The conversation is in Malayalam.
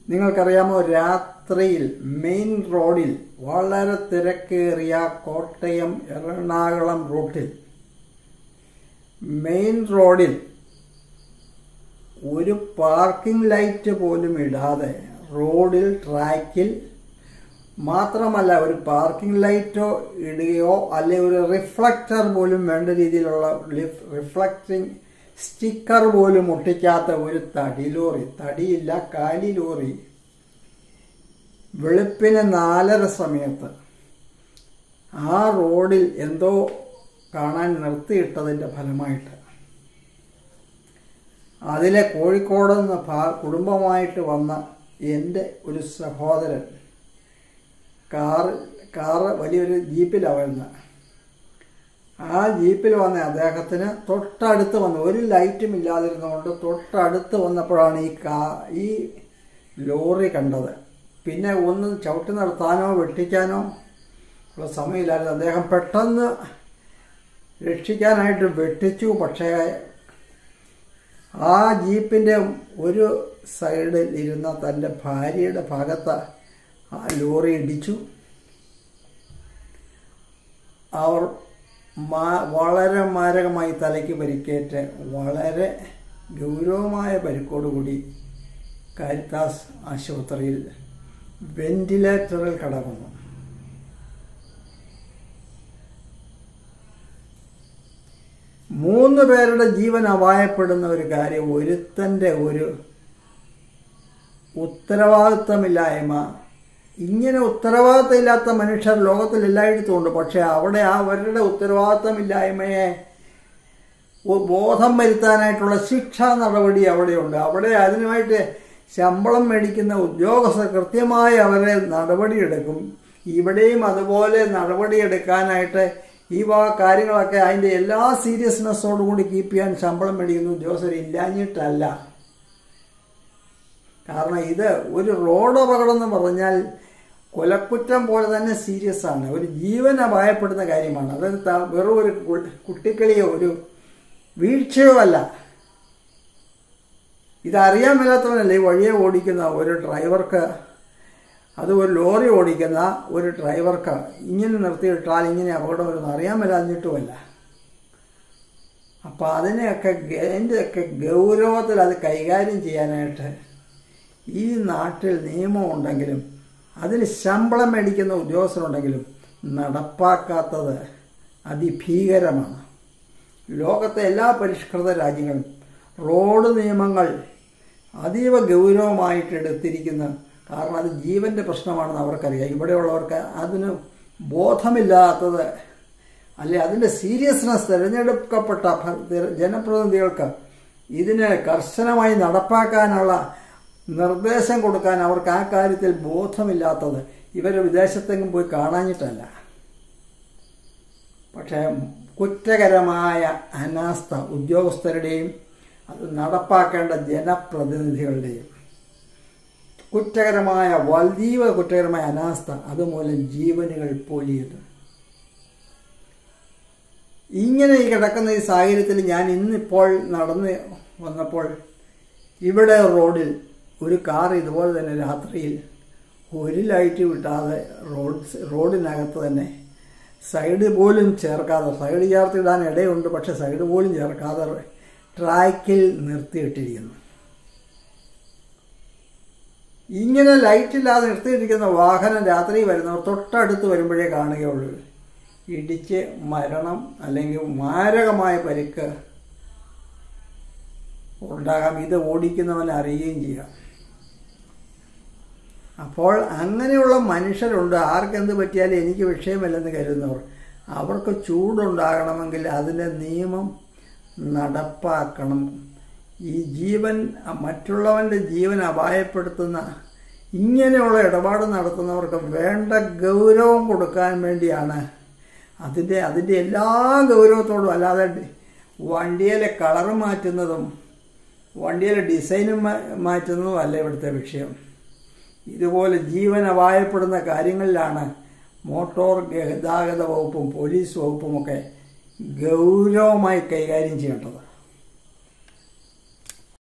നിങ്ങൾക്കറിയാമോ രാത്രിയിൽ മെയിൻ റോഡിൽ വളരെ തിരക്കേറിയ കോട്ടയം എറണാകുളം റൂട്ടിൽ മെയിൻ റോഡിൽ ഒരു പാർക്കിംഗ് ലൈറ്റ് പോലും ഇടാതെ റോഡിൽ ട്രാക്കിൽ മാത്രമല്ല ഒരു പാർക്കിംഗ് ലൈറ്റോ ഇടുകയോ അല്ലെ ഒരു റിഫ്ലക്ടർ പോലും വേണ്ട രീതിയിലുള്ള റിഫ്ലക്റ്റിംഗ് സ്റ്റിക്കർ പോലും ഒട്ടിക്കാത്ത ഒരു തടി ലോറി തടിയില്ല കാലി ലോറി വെളുപ്പിന് നാലര സമയത്ത് ആ റോഡിൽ എന്തോ കാണാൻ നിർത്തിയിട്ടതിൻ്റെ ഫലമായിട്ട് അതിലെ കോഴിക്കോട് നിന്ന് കുടുംബമായിട്ട് വന്ന എൻ്റെ ഒരു സഹോദരൻ കാറ് കാറ് വലിയൊരു ജീപ്പിലാണ് വരുന്നത് ആ ജീപ്പിൽ വന്ന അദ്ദേഹത്തിന് തൊട്ടടുത്ത് വന്ന് ഒരു ലൈറ്റും ഇല്ലാതിരുന്നുകൊണ്ട് തൊട്ടടുത്ത് വന്നപ്പോഴാണ് ഈ കാ ഈ ലോറി കണ്ടത് പിന്നെ ഒന്നും ചവിട്ടി നിർത്താനോ വെട്ടിക്കാനോ ഉള്ള സമയമില്ലായിരുന്നു അദ്ദേഹം പെട്ടെന്ന് രക്ഷിക്കാനായിട്ട് വെട്ടിച്ചു പക്ഷേ ആ ജീപ്പിൻ്റെ ഒരു സൈഡിൽ ഇരുന്ന തൻ്റെ ഭാര്യയുടെ ഭാഗത്ത് ആ ലോറി ഇടിച്ചു അവർ വളരെ മാരകമായി തലയ്ക്ക് പരിക്കേറ്റ് വളരെ ഗൗരവമായ പരിക്കോടുകൂടി കാരിത്താസ് ആശുപത്രിയിൽ വെന്റിലേറ്ററിൽ കടക്കുന്നു മൂന്ന് പേരുടെ ജീവൻ അപായപ്പെടുന്ന ഒരു കാര്യം ഒരുത്തൻ്റെ ഒരു ഉത്തരവാദിത്തമില്ലായ്മ ഇങ്ങനെ ഉത്തരവാദിത്തമില്ലാത്ത മനുഷ്യർ ലോകത്തിൽ എല്ലായിടത്തും ഉണ്ട് പക്ഷെ അവിടെ ആ അവരുടെ ഉത്തരവാദിത്തമില്ലായ്മയെ ബോധം വരുത്താനായിട്ടുള്ള ശിക്ഷാ നടപടി അവിടെയുണ്ട് അവിടെ അതിനുമായിട്ട് ശമ്പളം മേടിക്കുന്ന ഉദ്യോഗസ്ഥർ കൃത്യമായി അവരെ നടപടിയെടുക്കും ഇവിടെയും അതുപോലെ നടപടിയെടുക്കാനായിട്ട് ഈ വക കാര്യങ്ങളൊക്കെ അതിൻ്റെ എല്ലാ സീരിയസ്നെസ്സോടും കൂടി കീപ്പ് ചെയ്യാൻ ശമ്പളം മേടിക്കുന്ന ഉദ്യോഗസ്ഥർ ഇല്ലാഞ്ഞിട്ടല്ല കാരണം ഇത് ഒരു റോഡ് അപകടം എന്ന് പറഞ്ഞാൽ കൊലക്കുറ്റം പോലെ തന്നെ സീരിയസ് ആണ് ഒരു ജീവൻ അപായപ്പെടുന്ന കാര്യമാണ് അത് വെറും ഒരു കുട്ടിക്കളിയോ ഒരു വീഴ്ചയോ അല്ല ഇതറിയാൻ മേലാത്തവനല്ല ഈ വഴിയെ ഓടിക്കുന്ന ഒരു ഡ്രൈവർക്ക് അത് ഒരു ലോറി ഓടിക്കുന്ന ഒരു ഡ്രൈവർക്ക് ഇങ്ങനെ നിർത്തിയിട്ടാൽ ഇങ്ങനെ അപകടം വരുന്ന അറിയാൻ മേലാഞ്ഞിട്ടുമല്ല അപ്പം അതിനെയൊക്കെ അതിൻ്റെയൊക്കെ ഗൗരവത്തിൽ അത് കൈകാര്യം ചെയ്യാനായിട്ട് ഈ നാട്ടിൽ നിയമമുണ്ടെങ്കിലും അതിന് ശമ്പളം മേടിക്കുന്ന ഉദ്യോഗസ്ഥരുണ്ടെങ്കിലും നടപ്പാക്കാത്തത് അതിഭീകരമാണ് ലോകത്തെ എല്ലാ പരിഷ്കൃത രാജ്യങ്ങളും റോഡ് നിയമങ്ങൾ അതീവ ഗൗരവമായിട്ട് എടുത്തിരിക്കുന്ന കാരണം അത് ജീവൻ്റെ പ്രശ്നമാണെന്ന് അവർക്കറിയാം ഇവിടെയുള്ളവർക്ക് അതിന് ബോധമില്ലാത്തത് അല്ലെ അതിൻ്റെ സീരിയസ്നെസ് തിരഞ്ഞെടുക്കപ്പെട്ട ജനപ്രതിനിധികൾക്ക് ഇതിനെ കർശനമായി നടപ്പാക്കാനുള്ള നിർദ്ദേശം കൊടുക്കാൻ അവർക്ക് ആ കാര്യത്തിൽ ബോധമില്ലാത്തത് ഇവർ വിദേശത്തെങ്കിലും പോയി കാണാഞ്ഞിട്ടല്ല പക്ഷേ കുറ്റകരമായ അനാസ്ഥ ഉദ്യോഗസ്ഥരുടെയും അത് നടപ്പാക്കേണ്ട ജനപ്രതിനിധികളുടെയും കുറ്റകരമായ വലീവ കുറ്റകരമായ അനാസ്ഥ അതുമൂലം ജീവനുകൾ പൊലിയത് ഇങ്ങനെ ഈ കിടക്കുന്ന ഈ സാഹചര്യത്തിൽ ഞാൻ ഇന്നിപ്പോൾ നടന്ന് വന്നപ്പോൾ ഇവിടെ റോഡിൽ ഒരു കാർ ഇതുപോലെ തന്നെ രാത്രിയിൽ ഒരു ലൈറ്റ് വിട്ടാതെ റോഡ് റോഡിനകത്ത് തന്നെ സൈഡ് പോലും ചേർക്കാതെ സൈഡ് ചേർത്തിടാൻ ഇടയുണ്ട് പക്ഷെ സൈഡ് പോലും ചേർക്കാതെ ട്രാക്കിൽ നിർത്തിയിട്ടിരിക്കുന്നു ഇങ്ങനെ ലൈറ്റില്ലാതെ നിർത്തിയിട്ടിരിക്കുന്ന വാഹനം രാത്രി വരുന്നവർ തൊട്ടടുത്ത് വരുമ്പോഴേ കാണുകയുള്ളൂ ഇടിച്ച് മരണം അല്ലെങ്കിൽ മാരകമായ പരിക്ക് ഉണ്ടാകാം ഇത് ഓടിക്കുന്നവൻ അറിയുകയും ചെയ്യാം അപ്പോൾ അങ്ങനെയുള്ള മനുഷ്യരുണ്ട് ആർക്കെന്ത് പറ്റിയാലും എനിക്ക് വിഷയമല്ലെന്ന് കരുതുന്നവർ അവർക്ക് ചൂടുണ്ടാകണമെങ്കിൽ അതിൻ്റെ നിയമം നടപ്പാക്കണം ഈ ജീവൻ മറ്റുള്ളവൻ്റെ ജീവൻ അപായപ്പെടുത്തുന്ന ഇങ്ങനെയുള്ള ഇടപാട് നടത്തുന്നവർക്ക് വേണ്ട ഗൗരവം കൊടുക്കാൻ വേണ്ടിയാണ് അതിൻ്റെ അതിൻ്റെ എല്ലാ ഗൗരവത്തോടും അല്ലാതെ വണ്ടിയിലെ കളർ മാറ്റുന്നതും വണ്ടിയിലെ ഡിസൈനും മാറ്റുന്നതും അല്ല ഇവിടുത്തെ വിഷയം ഇതുപോലെ ജീവൻ അപായപ്പെടുന്ന കാര്യങ്ങളിലാണ് മോട്ടോർ ഗതാഗത വകുപ്പും പോലീസ് വകുപ്പുമൊക്കെ ഗൗരവമായി കൈകാര്യം ചെയ്യേണ്ടത്